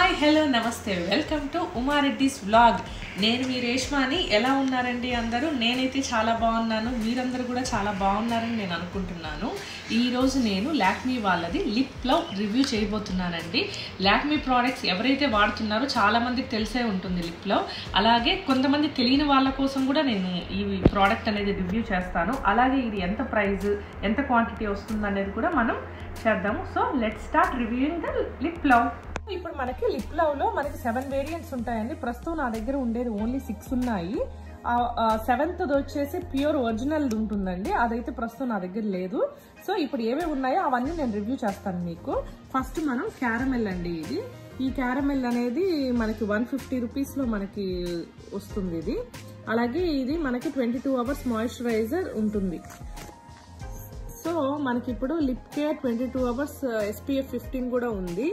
hi hello namaste welcome to Umareddy's vlog నేను మీ రేష్మాని ఎలా ఉన్నారండి అందరూ నేనైతే చాలా బాగున్నాను మీరందరూ కూడా చాలా బాగున్నారని నేను అనుకుంటున్నాను ఈరోజు నేను లాక్మీ వాళ్ళది లిప్ లవ్ రివ్యూ చేయబోతున్నానండి లాక్మీ ప్రోడక్ట్స్ ఎవరైతే వాడుతున్నారో చాలా మందికి తెలిసే ఉంటుంది లిప్ లవ్ అలాగే కొంతమంది తెలియని వాళ్ళ కోసం కూడా నేను ఈ ప్రోడక్ట్ అనేది రివ్యూ చేస్తాను అలాగే ఇది ఎంత ప్రైస్ ఎంత క్వాంటిటీ వస్తుంది అనేది కూడా మనం చేద్దాము so let start reviewing the lip love ఇప్పుడు మనకి లిప్ లవ్ లో మనకి సెవెన్ వేరియంట్స్ ఉంటాయండి ప్రస్తుతం నా దగ్గర ఉండేది ఓన్లీ సిక్స్ ఉన్నాయి సెవెంత్ వచ్చేసి ప్యూర్ ఒరిజినల్ ఉంటుందండి అదైతే ప్రస్తుతం నా దగ్గర లేదు సో ఇప్పుడు ఏమేమి ఉన్నాయో అవన్నీ నేను రివ్యూ చేస్తాను మీకు ఫస్ట్ మనం క్యారమెల్ అండి ఇది ఈ క్యారమెల్ అనేది మనకి వన్ ఫిఫ్టీ రూపీస్లో మనకి వస్తుంది ఇది అలాగే ఇది మనకి ట్వంటీ టూ అవర్స్ మాయిశ్చరైజర్ ఉంటుంది సో మనకి ఇప్పుడు lip care twenty two hours SPF fifteen కూడా ఉంది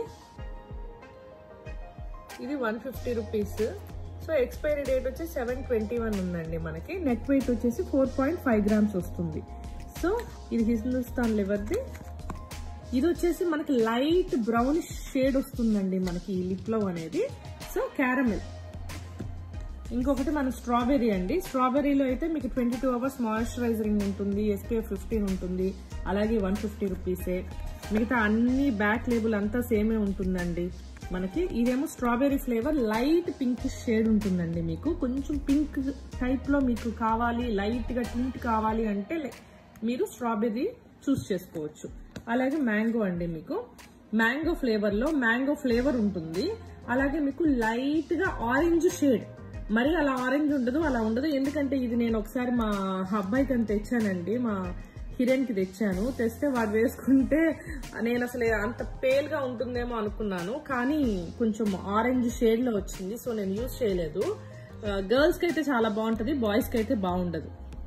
ఇది one fifty rupees so expiry date వచ్చి సెవెన్ ట్వంటీ వన్ ఉందండి మనకి నెట్ వెయిట్ వచ్చేసి ఫోర్ పాయింట్ ఫైవ్ గ్రామ్స్ వస్తుంది సో ఇది హిందుస్థాన్ లివర్ది ఇది వచ్చేసి మనకి లైట్ బ్రౌన్ షేడ్ వస్తుందండి మనకి ఈ లిప్ లవ్ అనేది సో క్యారమెల్ ఇంకొకటి మన స్ట్రాబెర్రీ అండి స్ట్రాబెర్రీలో అయితే మీకు ట్వంటీ టూ అవర్స్ మాయిశ్చరైజరింగ్ ఉంటుంది ఎస్పీఎఫ్ ఫిఫ్టీన్ ఉంటుంది అలాగే వన్ ఫిఫ్టీ రూపీసే మిగతా అన్ని బ్యాక్ లేబుల్ అంతా సేమే ఉంటుందండి మనకి ఇదేమో strawberry flavour light pink shade ఉంటుందండి మీకు కొంచెం పింక్ టైప్ లో మీకు కావాలి లైట్ గా టింట్ కావాలి అంటే మీరు స్ట్రాబెర్రీ చూస్ చేసుకోవచ్చు అలాగే మ్యాంగో అండి మీకు మ్యాంగో ఫ్లేవర్ లో మ్యాంగో ఫ్లేవర్ ఉంటుంది అలాగే మీకు లైట్ గా ఆరెంజ్ షేడ్ మరి అలా ఆరెంజ్ ఉండదు అలా ఉండదు ఎందుకంటే ఇది నేను ఒకసారి మా అబ్బాయికి అని తెచ్చానండి మా హిరణ్ కి తెచ్చాను తెస్తే వాడు వేసుకుంటే నేను అసలు అంత పేల్ గా ఉంటుందేమో అనుకున్నాను కానీ కొంచెం ఆరెంజ్ షేడ్ లో వచ్చింది సో నేను యూజ్ చేయలేదు గర్ల్స్ కి అయితే చాలా బాగుంటది బాయ్స్ కి అయితే బాగుండదు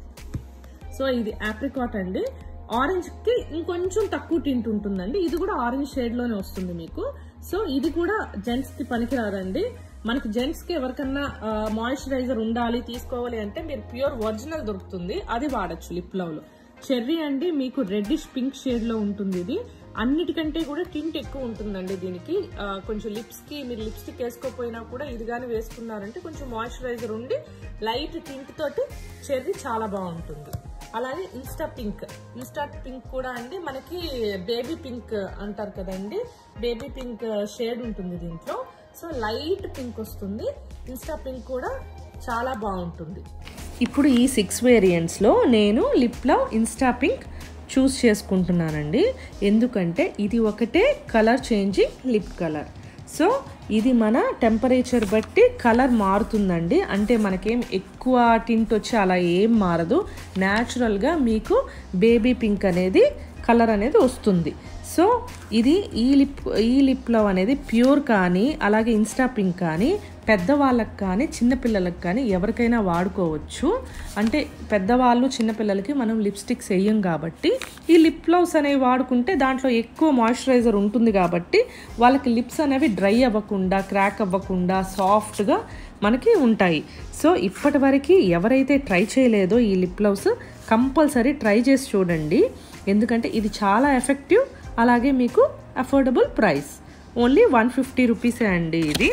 సో ఇది ఆప్రికాట్ అండి ఆరెంజ్ కి ఇంకొంచెం తక్కువ టింట్ ఉంటుందండి ఇది కూడా ఆరెంజ్ షేడ్ లోనే వస్తుంది మీకు సో ఇది కూడా జెంట్స్ కి పనికిరాదండి మనకి జెంట్స్ కి ఎవరికన్నా మాయిశ్చరైజర్ ఉండాలి తీసుకోవాలి అంటే మీరు ప్యూర్ ఒరిజినల్ దొరుకుతుంది అది వాడచ్చు లిప్ లవ్ లో చెర్రీ అండి మీకు రెడ్డిష్ పింక్ షేడ్ లో ఉంటుంది ఇది అన్నిటికంటే కూడా టింట్ ఎక్కువ ఉంటుందండి దీనికి కొంచెం లిప్స్ కి మీరు లిప్స్టిక్ వేసుకోపోయినా కూడా ఇది కానీ వేసుకున్నారంటే కొంచెం మాయిశ్చరైజర్ ఉండి లైట్ టింట్ తోటి చెర్రీ చాలా బాగుంటుంది అలాగే ఇన్స్టా పింక్ ఇన్స్టా పింక్ కూడా అండి మనకి బేబీ పింక్ అంటారు కదండి బేబీ పింక్ షేడ్ ఉంటుంది దీంట్లో సో లైట్ పింక్ వస్తుంది ఇన్స్టా పింక్ కూడా చాలా బాగుంటుంది ఇప్పుడు ఈ సిక్స్ వేరియంట్స్లో నేను లిప్లో ఇన్స్టా పింక్ చూస్ చేసుకుంటున్నానండి ఎందుకంటే ఇది ఒకటే colour changing lip colour so ఇది మన టెంపరేచర్ బట్టి కలర్ మారుతుందండి అంటే మనకేం ఎక్కువ టింట్ వచ్చి అలా ఏం మారదు న్యాచురల్గా మీకు బేబీ పింక్ అనేది కలర్ అనేది వస్తుంది సో ఇది ఈ లిప్ ఈ లిప్లో అనేది ప్యూర్ కానీ అలాగే ఇన్స్టా పింక్ కానీ పెద్దవాళ్ళకి కానీ చిన్నపిల్లలకు కానీ ఎవరికైనా వాడుకోవచ్చు అంటే పెద్దవాళ్ళు చిన్నపిల్లలకి మనం లిప్స్టిక్స్ వేయం కాబట్టి ఈ లిప్ గ్లౌస్ అనేవి వాడుకుంటే దాంట్లో ఎక్కువ మాయిశ్చరైజర్ ఉంటుంది కాబట్టి వాళ్ళకి లిప్స్ అనేవి డ్రై అవ్వకుండా క్రాక్ అవ్వకుండా సాఫ్ట్గా మనకి ఉంటాయి సో ఇప్పటి వరకు ఎవరైతే ట్రై చేయలేదో ఈ లిప్ గ్లౌస్ కంపల్సరీ ట్రై చేసి చూడండి ఎందుకంటే ఇది చాలా ఎఫెక్టివ్ అలాగే మీకు affordable price only one fifty రూపీసే అండి ఇది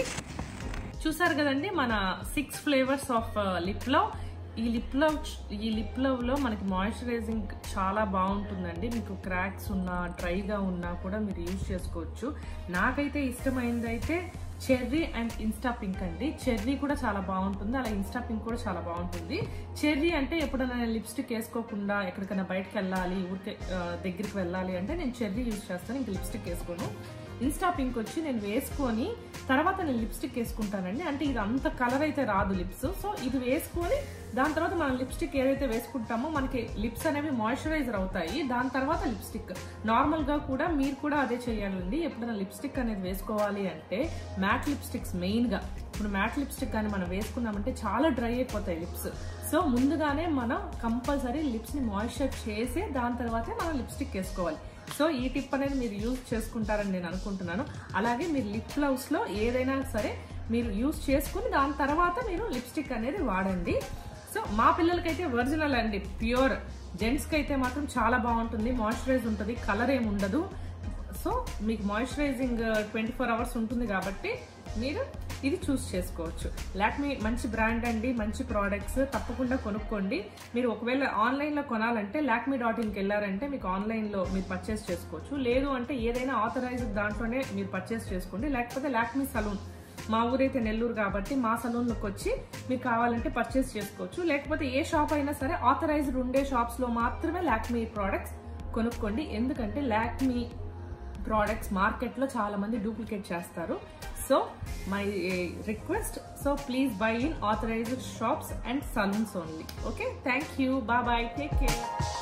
చూసారు కదండి మన six flavours of lip love ఈ లిప్ లవ్ ఈ లిప్ లవ్లో మనకి మాయిశ్చరైజింగ్ చాలా బాగుంటుందండి మీకు క్రాక్స్ ఉన్నా డ్రైగా ఉన్నా కూడా మీరు యూజ్ చేసుకోవచ్చు నాకైతే ఇష్టమైంది అయితే చెర్రీ అండ్ ఇన్స్టా పింక్ అండి చెర్రీ కూడా చాలా బాగుంటుంది అలా ఇన్స్టా పింక్ కూడా చాలా బాగుంటుంది చెర్రీ అంటే ఎప్పుడైనా నేను లిప్స్టిక్ వేసుకోకుండా ఎక్కడికైనా బయటకు వెళ్ళాలి ఊరికే దగ్గరికి వెళ్ళాలి అంటే నేను చెర్రీ యూజ్ చేస్తాను ఇంక లిప్స్టిక్ వేసుకోను ఇన్స్టా పింక్ వచ్చి నేను వేసుకొని తర్వాత నేను లిప్స్టిక్ వేసుకుంటానండి అంటే ఇది అంత కలర్ అయితే రాదు లిప్స్ సో ఇది వేసుకొని దాని తర్వాత మనం లిప్స్టిక్ ఏదైతే వేసుకుంటామో మనకి లిప్స్ అనేవి మాయిశ్చరైజర్ అవుతాయి దాని తర్వాత లిప్స్టిక్ నార్మల్గా కూడా మీరు కూడా అదే చేయాలండి ఎప్పుడైనా లిప్స్టిక్ అనేది వేసుకోవాలి అంటే మ్యాట్ లిప్స్టిక్స్ మెయిన్గా ఇప్పుడు మ్యాట్ లిప్స్టిక్ కానీ మనం వేసుకున్నామంటే చాలా డ్రై అయిపోతాయి లిప్స్ సో ముందుగానే మనం కంపల్సరీ లిప్స్ని మాయిశ్చర్ చేసి దాని తర్వాతే మనం లిప్స్టిక్ వేసుకోవాలి సో ఈ టిప్ అనేది మీరు యూజ్ చేసుకుంటారని నేను అనుకుంటున్నాను అలాగే మీరు లిప్ గ్లౌస్లో ఏదైనా సరే మీరు యూజ్ చేసుకుని దాని తర్వాత మీరు లిప్స్టిక్ అనేది వాడండి సో మా పిల్లలకైతే ఒరిజినల్ అండి ప్యూర్ జెంట్స్కి అయితే మాత్రం చాలా బాగుంటుంది మాయిశ్చరైజ్ ఉంటుంది కలర్ ఏమి ఉండదు సో మీకు మాయిశ్చరైజింగ్ ట్వంటీ ఫోర్ అవర్స్ ఉంటుంది కాబట్టి మీరు ఇది చూస్ చేసుకోవచ్చు లాక్మీ మంచి బ్రాండ్ అండి మంచి ప్రోడక్ట్స్ తప్పకుండా కొనుక్కోండి మీరు ఒకవేళ ఆన్లైన్లో కొనాలంటే లాక్మీ డాట్ ఇన్కి వెళ్ళారంటే మీకు ఆన్లైన్లో మీరు పర్చేస్ చేసుకోవచ్చు లేదు అంటే ఏదైనా ఆథరైజ్డ్ దాంట్లోనే మీరు పర్చేస్ చేసుకోండి లేకపోతే లాక్మీ సలూన్ మా ఊరైతే నెల్లూరు కాబట్టి మా సలూన్లోకి వచ్చి మీకు కావాలంటే పర్చేస్ చేసుకోవచ్చు లేకపోతే ఏ షాప్ అయినా సరే ఆథరైజ్డ్ ఉండే షాప్స్లో మాత్రమే లాక్మీ ప్రోడక్ట్స్ కొనుక్కోండి ఎందుకంటే లాక్మీ ప్రోడక్ట్స్ మార్కెట్లో చాలా మంది డూప్లికేట్ చేస్తారు so my request so please buy in authorised shops and salons only okay thank you bye bye take care